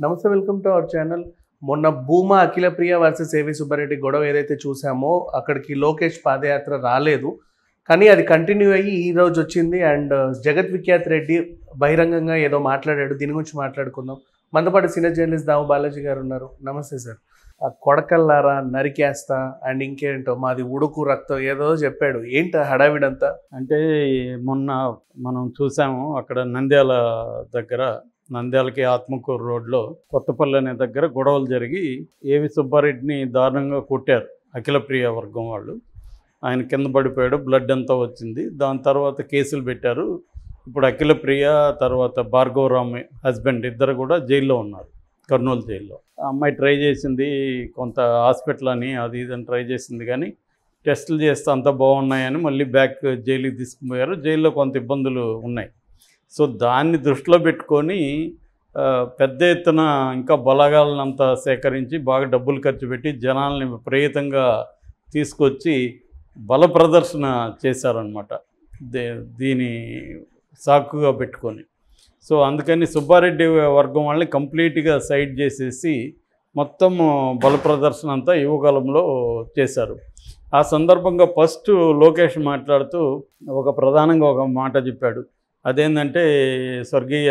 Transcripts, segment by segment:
నమస్తే welcome to our channel మొన్న Bhuma Akhilapriya versus ఏవి సుబ్బారెడ్డి గొడవ ఏదైతే చూసామో అక్కడికి లోకేష్ పాదయాత్ర రాలేదు కానీ అది కంటిన్యూ అయ్యి ఈ రోజు వచ్చింది అండ్ జగత్ విఖ్యాత్ రెడ్డి బహిరంగంగా ఏదో మాట్లాడాడు దీని గురించి మాట్లాడుకుందాం మనతో పాటు సీనియర్ జర్నలిస్ట్ దాము బాలాజీ గారు ఉన్నారు నమస్తే సార్ ఆ కొడకల్లారా నరికేస్తా అండ్ ఇంకేంటో మాది ఉడుకు రక్తం ఏదో చెప్పాడు ఏంటి ఆ హడావిడంతా అంటే మొన్న మనం చూసాము అక్కడ నంద్యాల దగ్గర నంద్యాలకి ఆత్మకూరు రోడ్లో కొత్తపల్లి అనే దగ్గర గొడవలు జరిగి ఏవి సుబ్బారెడ్డిని దారుణంగా కొట్టారు అఖిలప్రియ వర్గం వాళ్ళు ఆయన కింద పడిపోయాడు బ్లడ్ అంతా వచ్చింది దాని తర్వాత కేసులు పెట్టారు ఇప్పుడు అఖిలప్రియ తర్వాత భార్గవరామ్ హస్బెండ్ ఇద్దరు కూడా జైల్లో ఉన్నారు కర్నూలు జైల్లో ఆ అమ్మాయి ట్రై చేసింది కొంత హాస్పిటల్ అని అది ఇది అని ట్రై చేసింది కానీ టెస్టులు చేస్తే అంతా బాగున్నాయని మళ్ళీ బ్యాక్ జైలుకి తీసుకుపోయారు జైల్లో కొంత ఇబ్బందులు ఉన్నాయి సో దాన్ని దృష్టిలో పెట్టుకొని ఆ, పెద్ద ఎత్తున ఇంకా బలగాలనంతా సేకరించి బాగా డబ్బులు ఖర్చు పెట్టి జనాల్ని విపరీతంగా తీసుకొచ్చి బల ప్రదర్శన చేశారనమాట దే దీని సాకుగా పెట్టుకొని సో అందుకని సుబ్బారెడ్డి వర్గం వాళ్ళని కంప్లీట్గా సైడ్ చేసేసి మొత్తం బల ప్రదర్శన అంతా యువకాలంలో చేశారు ఆ సందర్భంగా ఫస్ట్ లోకేష్ మాట్లాడుతూ ఒక ప్రధానంగా ఒక మాట చెప్పాడు అదేంటంటే స్వర్గీయ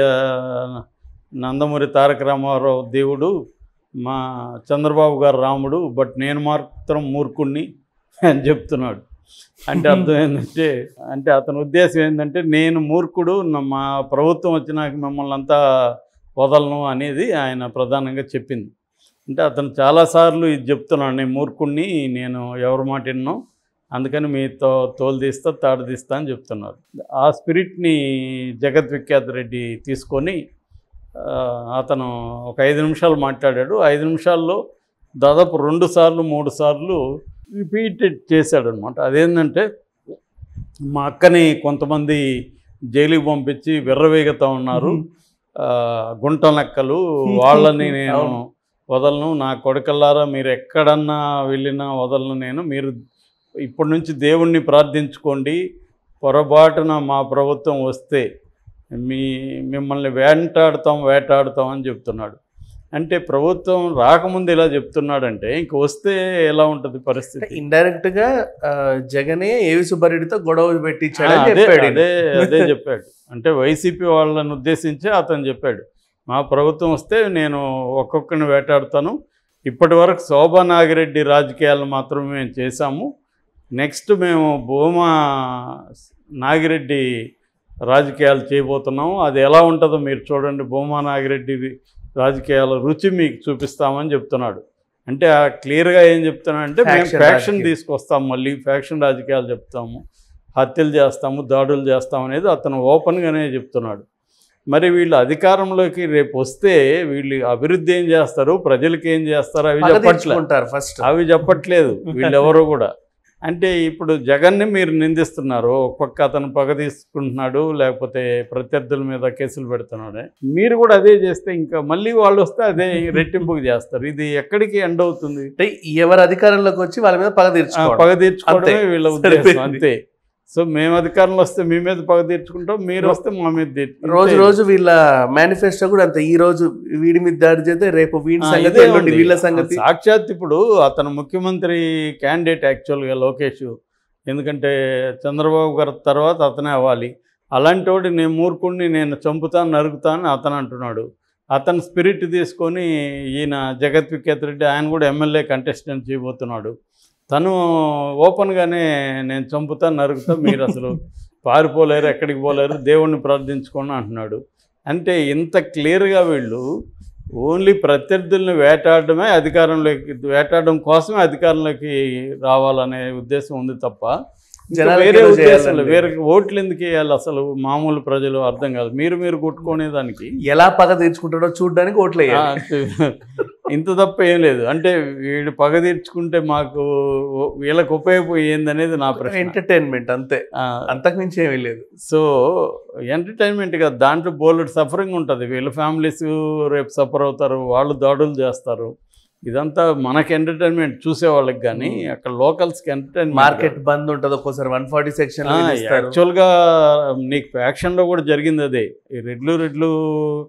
నందమూరి తారక రామారావు దేవుడు మా చంద్రబాబు గారు రాముడు బట్ నేను మాత్రం మూర్ఖుణ్ణి అని చెప్తున్నాడు అంటే అర్థం ఏంటంటే అంటే అతని ఉద్దేశం ఏంటంటే నేను మూర్ఖుడు నా- మా ప్రభుత్వం వచ్చినాక మిమ్మల్ని అంతా వదలను అనేది ఆయన ప్రధానంగా చెప్పింది అంటే అతను చాలాసార్లు ఇది చెప్తున్నాడు నేను మూర్ఖుణ్ణి నేను ఎవరి మాట విన్నో అందుకని మీతో తోలు తీస్తా తాడు తీస్తా అని చెప్తున్నారు ఆ స్పిరిట్ని జగత్ విఖ్యాత్ రెడ్డి తీసుకొని ఆ, అతను ఒక ఐదు నిమిషాలు మాట్లాడాడు ఐదు నిమిషాల్లో దాదాపు రెండు సార్లు మూడు సార్లు రిపీటెడ్ చేశాడనమాట అదేంటంటే మా అక్కని కొంతమంది జైలుకి పంపించి విర్రవేగుతూ ఉన్నారు ఆ, గుంట నక్కలు వాళ్ళని నేను అవును. వదలను నా కొడుకల్లారా మీరు ఎక్కడన్నా వెళ్ళినా వదలను నేను మీరు ఇప్పటి నుంచి దేవుణ్ణి ప్రార్థించుకోండి పొరపాటున మా ప్రభుత్వం వస్తే మీ మిమ్మల్ని వేటాడుతాం వేటాడుతాం అని చెప్తున్నాడు అంటే ప్రభుత్వం రాకముందు ఇలా చెప్తున్నాడంటే ఇంక వస్తే ఎలా ఉంటుంది పరిస్థితి ఇండైరెక్ట్ గా ఆ, జగనే ఏవి సుబ్బారెడ్డితో గొడవ ఆ, పెట్టించాడని అదే చెప్పాడు ఈయన. అదే అదే చెప్పాడు అంటే వైసీపీ వాళ్ళని ఉద్దేశించి అతను చెప్పాడు మా ప్రభుత్వం వస్తే నేను ఒక్కొక్కరిని వేటాడుతాను ఇప్పటి వరకు శోభా నాగిరెడ్డి రాజకీయాలు మాత్రమే మేము చేశాము నెక్స్ట్ మేము భూమా నాగిరెడ్డి రాజకీయాలు చేయబోతున్నాము అది ఎలా ఉంటుందో మీరు చూడండి భూమా నాగిరెడ్డి రాజకీయాల రుచి మీకు చూపిస్తామని చెప్తున్నాడు అంటే ఆ క్లియర్గా ఏం చెప్తున్నాడంటే మేము Faction ఫ్యాక్షన్ రాజకీయం. తీసుకొస్తాం మళ్ళీ ఫ్యాక్షన్ రాజకీయాలు చెప్తాము హత్యలు చేస్తాము దాడులు చేస్తాం అనేది అతను ఓపెన్గానే చెప్తున్నాడు మరి వీళ్ళు అధికారంలోకి రేపు వస్తే వీళ్ళు అభివృద్ధి ఏం చేస్తారు ప్రజలకి ఏం చేస్తారు అవి పగ చెప్పట్లేదు తీర్చుకుంటారు ఫస్ట్ అవి చెప్పట్లేదు వీళ్ళెవరో కూడా అంటే ఇప్పుడు జగన్ని మీరు నిందిస్తున్నారు ఒక పక్క అతను పగ తీసుకుంటున్నాడు లేకపోతే ప్రత్యర్థుల మీద కేసులు పెడుతున్నాడు మీరు కూడా అదే చేస్తే ఇంకా మళ్ళీ వాళ్ళు వస్తే అదే రెట్టింపుకు చేస్తారు ఇది ఎక్కడికి ఎండ్ అవుతుంది అంటే ఎవరు అధికారంలోకి వచ్చి వాళ్ళ మీద పగ ఆ, తీర్చుకోవడం పగ తీర్చుకోవడమే అంతే. వీళ్ళ ఉద్దేశం సరిపోయింది. అంతే సో మేము అధికారంలో వస్తే మీ మీద పగ తీర్చుకుంటాం మీరు వస్తే మా మీద తీర్చు- రోజు ఇంతే. రోజు వీళ్ళ మేనిఫెస్టో కూడా అంతే ఈ రోజు వీడి మీద దాడి చేస్తే రేపు వీడి ఆ, సంగతి ఇదే ఎల్లుండి ఉంది. వీళ్ళ సంగతి సాక్షాత్ ఇప్పుడు అతను ముఖ్యమంత్రి క్యాండిడేట్ యాక్చువల్గా లోకేష్ ఎందుకంటే చంద్రబాబు గారి తర్వాత అతనే అవ్వాలి అలాంటి వాడు నేను మూర్ఖుడిని నేను చంపుతాను నరుకుతాను అతను అంటున్నాడు అతను స్పిరిట్ తీసుకొని ఈయన జగత్ విఖ్యాత్ రెడ్డి ఆయన కూడా ఎమ్మెల్యే కంటెస్టెంట్ చేయబోతున్నాడు తను ఓపెన్గానే నేను చంపుతాను నరుకుతా మీరు అసలు పారిపోలేరు ఎక్కడికి పోలేరు దేవుణ్ణి ప్రార్థించుకోండి అంటున్నాడు అంటే ఇంత క్లియర్గా వీళ్ళు ఓన్లీ ప్రత్యర్థుల్ని వేటాడడమే అధికారంలోకి వేటాడడం కోసమే అధికారంలోకి రావాలనే ఉద్దేశం ఉంది తప్ప ఇంకా జనాలకి వేరే ఏదో ఉద్దేశం లేదు. చేయాలని వేరే ఓట్లు ఎందుకు వేయాలి అసలు మామూలు ప్రజలు అర్థం కాదు మీరు మీరు కొట్టుకునే దానికి ఎలా పగ తీర్చుకుంటాడో చూడడానికి ఓట్లు ఆ, వేయాలి ఇంత తప్ప ఏం లేదు అంటే వీడు పగ తీర్చుకుంటే మాకు వీళ్ళకి ఉపయోగపోయేది అనేది నా ప్రశ్న ఎంటర్టైన్మెంట్ అంతే ఆ, అంతకు మించి ఏమీ లేదు సో ఎంటర్టైన్మెంట్ కదా దాంట్లో బోల్డ్ సఫరింగ్ ఉంటుంది వీళ్ళ ఫ్యామిలీస్ రేపు సఫర్ అవుతారు వాళ్ళు దాడులు చేస్తారు ఇదంతా మనకి ఎంటర్టైన్మెంట్ చూసే వాళ్ళకి కానీ అక్కడ లోకల్స్కి ఎంటర్టైన్మెంట్ మార్కెట్ బంద్ ఉంటుంది ఒక్కోసారి వన్ ఫార్టీ సెక్షన్ యాక్చువల్గా నీకు ఫ్యాక్షన్లో కూడా జరిగింది అదే ఈ రెడ్లు రెడ్లు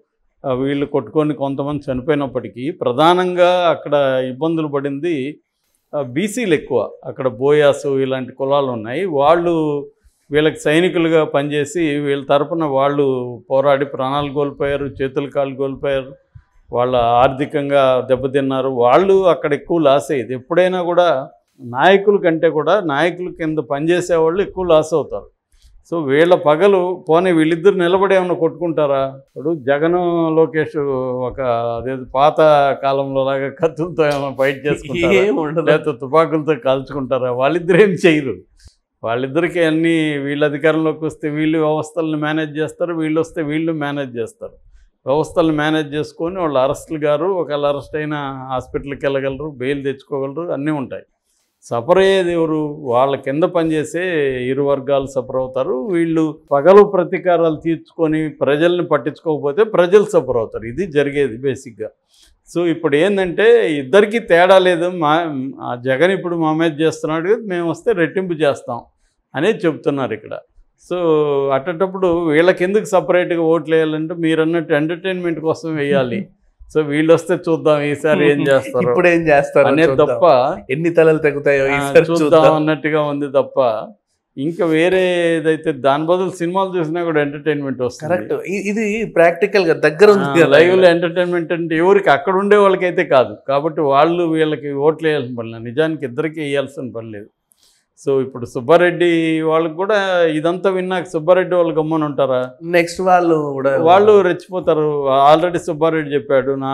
ఆ, వీళ్ళు కొట్టుకొని కొంతమంది చనిపోయినప్పటికీ ప్రధానంగా అక్కడ ఇబ్బందులు పడింది ఆ, బీసీలు ఎక్కువ అక్కడ బోయాసు ఇలాంటి కులాలు ఉన్నాయి వాళ్ళు వీళ్ళకి సైనికులుగా పనిచేసి వీళ్ళ తరపున వాళ్ళు పోరాడి ప్రాణాలు కోల్పోయారు చేతులు కాళ్ళు కోల్పోయారు వాళ్ళ ఆర్థికంగా దెబ్బతిన్నారు వాళ్ళు అక్కడ ఎక్కువ లాస్ అయ్యేది ఎప్పుడైనా కూడా నాయకుల కంటే కూడా నాయకుల కింద పనిచేసే వాళ్ళు ఎక్కువ లాస్ అవుతారు సో వీళ్ళ పగలు పోనీ వీళ్ళిద్దరు నిలబడి ఏమైనా కొట్టుకుంటారా ఇప్పుడు జగన్ లోకేష్ ఒక అదేదో పాత కాలంలో లాగా కత్తులతో ఏమైనా ఫైట్ చేసుకుంటారా ఏం ఉండదు లేకపోతే తుపాకులతో కాల్చుకుంటారా వాళ్ళిద్దరు ఏం చేయరు వాళ్ళిద్దరికి అన్ని వీళ్ళ అధికారంలోకి వస్తే వీళ్ళు వ్యవస్థలను మేనేజ్ చేస్తారు వీళ్ళు వస్తే వీళ్ళు మేనేజ్ చేస్తారు వ్యవస్థలను మేనేజ్ చేసుకొని వాళ్ళు అరెస్టులు గారు ఒకవేళ అరెస్ట్ అయినా హాస్పిటల్కి వెళ్ళగలరు బెయిల్ తెచ్చుకోగలరు అన్నీ ఉంటాయి సఫర్ అయ్యేది ఎవరు వాళ్ళ కింద పనిచేసే ఇరు వర్గాలు సఫర్ అవుతారు వీళ్ళు పగలు ప్రతీకారాలు తీర్చుకొని ప్రజల్ని పట్టించుకోకపోతే ప్రజలు సఫర్ అవుతారు ఇది జరిగేది బేసిక్గా సో ఇప్పుడు ఏంటంటే ఇద్దరికి తేడా లేదు మా ఆ జగన్ ఇప్పుడు మా మీద చేస్తున్నాడు కదా, మేము వస్తే రెట్టింపు చేస్తాం అనేది చెప్తున్నారు ఇక్కడ సో అట్టేటప్పుడు వీళ్ళకి ఎందుకు సపరేట్గా ఓట్లు వేయాలంటే మీరు అన్నట్టు ఎంటర్టైన్మెంట్ కోసం వేయాలి సో వీళ్ళు వస్తే చూద్దాం ఈసారి ఏం చేస్తారు ఇప్పుడు ఏం చేస్తారు అనేది చూద్దాం. తప్ప ఎన్ని తలలు తెగుతాయో ఆ, ఈసారి చూద్దాం చూద్దాం అన్నట్టుగా ఉంది తప్ప ఇంకా వేరే ఏదైతే దాని బదులు సినిమాలు చూసినా కూడా ఎంటర్టైన్మెంట్ వస్తుంది కరెక్ట్ ఇది ప్రాక్టికల్ గా దగ్గర ఉంది కదా. లైవ్ లో ఎంటర్టైన్మెంట్ అంటే ఎవరికి అక్కడ ఉండే వాళ్ళకైతే కాదు కాబట్టి వాళ్ళు వీళ్ళకి ఓట్లు వేయాల్సిన పని లేదు నిజానికి ఇద్దరికి వేయాల్సిన పని లేదు సో ఇప్పుడు సుబ్బారెడ్డి వాళ్ళకి కూడా ఇదంతా విన్నాక సుబ్బారెడ్డి వాళ్ళు గమ్మని ఉంటారా నెక్స్ట్ వాళ్ళు కూడా వాళ్ళు రెచ్చిపోతారు ఆల్రెడీ సుబ్బారెడ్డి చెప్పాడు నా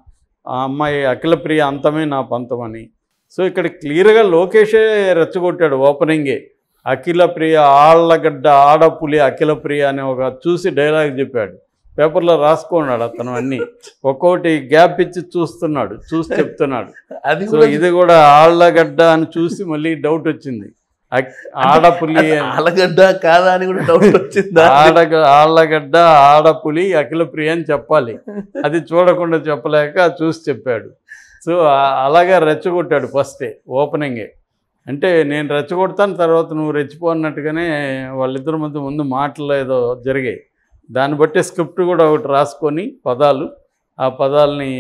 ఆ అమ్మాయి అఖిలప్రియ అంతమే నా పంతం అని సో ఇక్కడ క్లియర్గా లోకేషే రెచ్చగొట్టాడు ఓపెనింగే అఖిలప్రియ ఆళ్ళగడ్డ ఆడపులి అఖిలప్రియ అనే ఒక చూసి డైలాగ్ చెప్పాడు పేపర్లో రాసుకున్నాడు అతను అన్నీ ఒక్కొక్కటి గ్యాప్ ఇచ్చి చూస్తున్నాడు చూసి చెప్తున్నాడు అది సో కూడా ఇది కూడా ఆళ్ళగడ్డ అని చూసి మళ్ళీ డౌట్ వచ్చింది అక్- ఆడపులి అది అని. ఆలగడ్డ కాదా అని కూడా డౌట్ వచ్చిందా ఆడగ ఆళ్ళగడ్డ ఆడపులి అఖిల ప్రియ అని చెప్పాలి అది చూడకుండా చెప్పలేక చూసి చెప్పాడు సో ఆ- అలాగా రెచ్చగొట్టాడు ఫస్టే ఓపెనింగే అంటే నేను రెచ్చగొడతాను తర్వాత నువ్వు రెచ్చిపో అన్నట్టుగానే వాళ్ళిద్దరి మధ్య ముందు మాటలు ఏదో జరిగాయి దాన్ని బట్టి స్క్రిప్ట్ కూడా ఒకటి రాసుకొని పదాలు ఆ పదాలని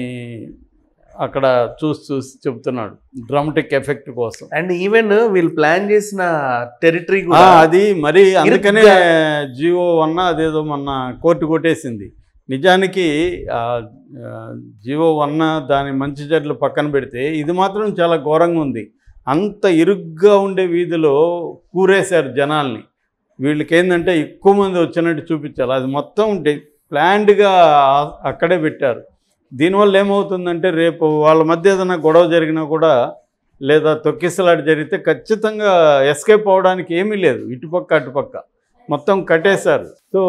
అక్కడ చూసి చూసి చెప్తున్నాడు డ్రామటిక్ ఎఫెక్ట్ కోసం అండ్ ఈవెన్ వీళ్ళు ప్లాన్ చేసిన టెరిటరీ ఆ, కూడా అది మరి అందుకనే ఇరుగ్గా- జియో వన్న అదేదో మొన్న కోర్టు కొట్టేసింది నిజానికి ఆ, ఆ, జియో వన్న దాని మంచి చెడ్లు పక్కన పెడితే ఇది మాత్రం చాలా ఘోరంగా ఉంది అంత ఇరుగ్గా ఉండే వీధిలో కూరేశారు జనాల్ని వీళ్ళకి ఏంటంటే ఎక్కువ మంది వచ్చినట్టు చూపించాలి అది మొత్తం డి- ప్లాన్డ్గా అక్కడే పెట్టారు దీనివల్ల ఏమవుతుందంటే రేపు వాళ్ళ మధ్య ఏదైనా గొడవ జరిగినా కూడా లేదా తొక్కిసలాట జరిగితే ఖచ్చితంగా ఎస్కేప్ అవ్వడానికి ఏమీ లేదు ఇటుపక్క అటుపక్క మొత్తం కట్టేశారు సో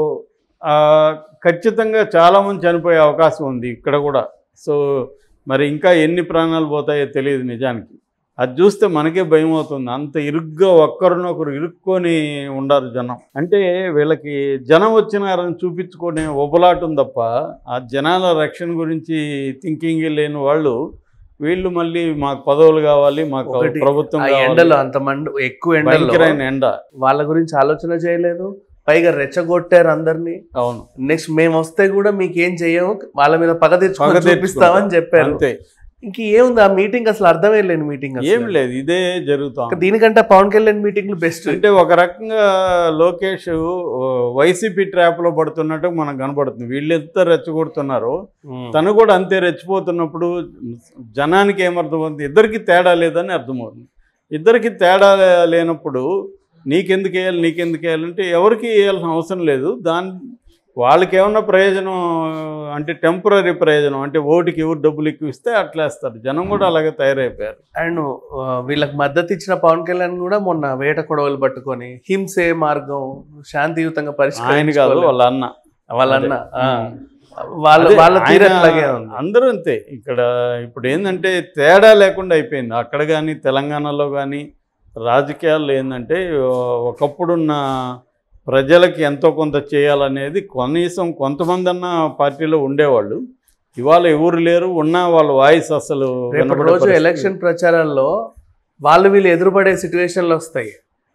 ఆ, ఖచ్చితంగా చాలామంది చనిపోయే అవకాశం ఉంది ఇక్కడ కూడా సో మరి ఇంకా ఎన్ని ప్రాణాలు పోతాయో తెలియదు నిజానికి అది చూస్తే మనకే భయం అవుతుంది అంత ఇరుగ్గా ఒక్కరినొకరు ఇరుక్కొని ఉండారు జనం అంటే వీళ్ళకి జనం వచ్చినారని చూపించుకునే ఉబలాటం తప్ప ఆ జనాల రక్షణ గురించి థింకింగ్ లేని వాళ్ళు వీళ్ళు మళ్ళీ మాకు పదవులు కావాలి మాకు ఒకటి, ప్రభుత్వం ఆ కావాలి ఎండలో అంత మండు ఎక్కువ ఎండలో భయంకరమైన ఎండ వాళ్ళ గురించి ఆలోచన చేయలేదు పైగా రెచ్చగొట్టారు అందరినీ అవును నెక్స్ట్ మేము వస్తే కూడా మీకేం చెయ్యము వాళ్ళ మీద పగ పగ తెచ్చుకొని తెచ్చుకుంటాం. చూపిస్తామని చెప్పారు అంతే ఇంక ఏముంది ఆ మీటింగ్ అసలు అర్థమే లేని మీటింగ్ ఏం లేదు ఇదే జరుగుతాం దీనికంటే పవన్ కళ్యాణ్ మీటింగ్లు బెస్ట్ అంటే ఒక రకంగా లోకేష్ వైసీపీ ట్రాప్లో పడుతున్నట్టు మనకు కనబడుతుంది వీళ్ళు ఎంత రెచ్చగొడుతున్నారో తను కూడా అంతే రెచ్చిపోతున్నప్పుడు జనానికి ఏమర్థమవుతుంది ఇద్దరికి తేడా లేదని అర్థమవుతుంది ఇద్దరికి తేడా లేనప్పుడు నీకెందుకు వేయాలి నీకెందుకు వేయాలంటే ఎవరికి వేయాల్సిన అవసరం లేదు దాని వాళ్ళకి ఏమన్నా ప్రయోజనం అంటే టెంపరీ ప్రయోజనం అంటే ఓటుకి ఎవరు డబ్బులు ఎక్కువ ఇస్తే అట్లా వేస్తారు జనం కూడా అలాగే తయారైపోయారు అండ్ వీళ్ళకి మద్దతు ఇచ్చిన పవన్ కళ్యాణ్ కూడా మొన్న వేట కొడవలు పట్టుకొని హింసే మార్గం శాంతియుతంగా ఆయన కాదు పరిష్కరించుకోవాలి వాళ్ళ అన్న వాళ్ళ అన్న ఆ. ఉమ్. వాళ్ళ అదే, వాళ్ళ తీరు ఆయన- అట్లాగే ఉంది అందరూ అంతే ఇక్కడ ఇప్పుడు ఏంటంటే తేడా లేకుండా అయిపోయింది అక్కడ కానీ తెలంగాణలో కానీ రాజకీయాల్లో ఏంటంటే ఒకప్పుడున్న ప్రజలకి ఎంతో కొంత చేయాలనేది కనీసం కొంతమంది అన్న పార్టీలో ఉండేవాళ్ళు ఇవాళ ఎవరు లేరు ఉన్నా వాళ్ళ వాయిస్ అసలు రేపటి వినపడే రోజు పరిస్థితి. ఎలక్షన్ ప్రచారాల్లో వాళ్ళు వీళ్ళు ఎదురుపడే సిచ్యువేషన్లు వస్తాయి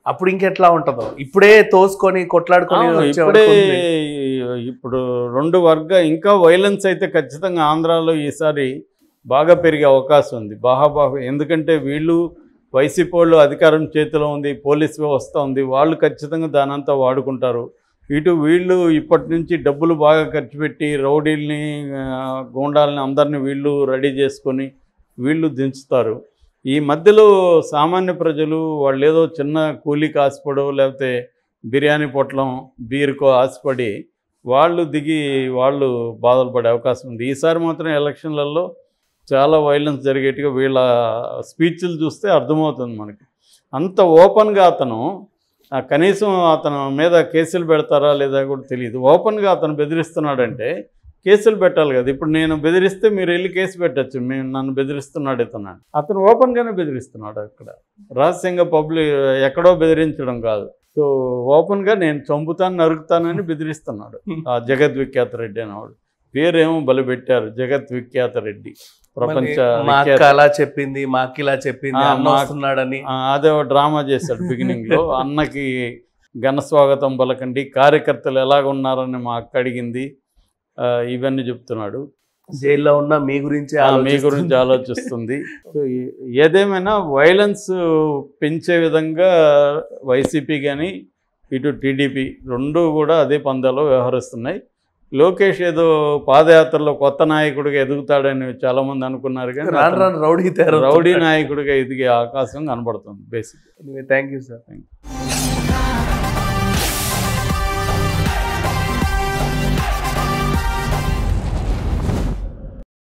అప్పుడు ఇంకెట్లా ఉంటుందో ఇప్పుడే తోసుకొని కొట్లాడుకొని అవును, వచ్చే ఇప్పుడే వరకు ఉంది. ఇప్పుడు రెండు వర్గ ఇంకా వైలెన్స్ అయితే ఖచ్చితంగా ఆంధ్రాలో ఈసారి బాగా పెరిగే అవకాశం ఉంది బాగా బాగా ఎందుకంటే వీళ్ళు వైసీపీ వాళ్ళు అధికారం చేతిలో ఉంది పోలీస్ వ్యవస్థ ఉంది వాళ్ళు ఖచ్చితంగా దానంతా వాడుకుంటారు ఇటు వీళ్ళు ఇప్పటి నుంచి డబ్బులు బాగా ఖర్చు పెట్టి రౌడీల్ని ఆ, గూండాలని అందరినీ వీళ్ళు రెడీ చేసుకొని వీళ్ళు దించుతారు ఈ మధ్యలో సామాన్య ప్రజలు వాళ్ళు ఏదో చిన్న కూలీకి ఆశపడో లేకపోతే బిర్యానీ పొట్లం బీరుకో ఆశపడి వాళ్ళు దిగి వాళ్ళు బాధలు పడే అవకాశం ఉంది ఈసారి మాత్రం ఎలక్షన్లలో చాలా వైలెన్స్ జరిగేట్టుగా వీళ్ళ స్పీచ్లు చూస్తే అర్థమవుతుంది మనకి అంత ఓపెన్గా అతను ఆ, కనీసం అతను మీద కేసులు పెడతారా లేదా కూడా తెలియదు ఓపెన్గా అతను బెదిరిస్తున్నాడంటే కేసులు పెట్టాలి కదా ఇప్పుడు నేను బెదిరిస్తే మీరు వెళ్ళి కేసు పెట్టచ్చు మేము నన్ను బెదిరిస్తున్నాడు ఇతను అతను ఓపెన్గానే బెదిరిస్తున్నాడు అక్కడ రహస్యంగా పబ్లిక్ ఎక్కడో బెదిరించడం కాదు సో ఓపెన్గా నేను చంపుతాను నరుకుతానని బెదిరిస్తున్నాడు ఆ జగత్ విఖ్యాత రెడ్డి అనేవాడు పేరేమో బలి పెట్టారు జగత్ విఖ్యాత రెడ్డి ప్రపంచ మళ్ళీ మా అక్క విఖ్యాత అలా చెప్పింది మా అక్క ఇలా చెప్పింది ఆ, అన్న మా- వస్తున్నాడని ఆ, అదే ఒక డ్రామా చేశాడు బిగినింగ్ లో అన్నకి ఘన స్వాగతం పలకండి కార్యకర్తలు ఎలాగ ఉన్నారని మా అక్క అడిగింది ఆ, ఇవన్నీ చెప్తున్నాడు జైల్లో ఉన్న మీ గురించి ఆ, మీ గురించి ఆలోచిస్తుంది సో ఏ- ఏదేమైనా వైలెన్స్ పెంచే విధంగా వైసీపీ కానీ ఇటు టీడీపీ రెండు కూడా అదే పందాలో వ్యవహరిస్తున్నాయి లోకేష్ ఏదో పాదయాత్రలో కొత్త నాయకుడిగా ఎదుగుతాడని చాలామంది అనుకున్నారు కానీ రాను అతను రాను రౌడీ తయారు రౌడీ నాయకుడిగా ఎదిగే అవకాశం కనబడుతుంది basic thank you sir Thank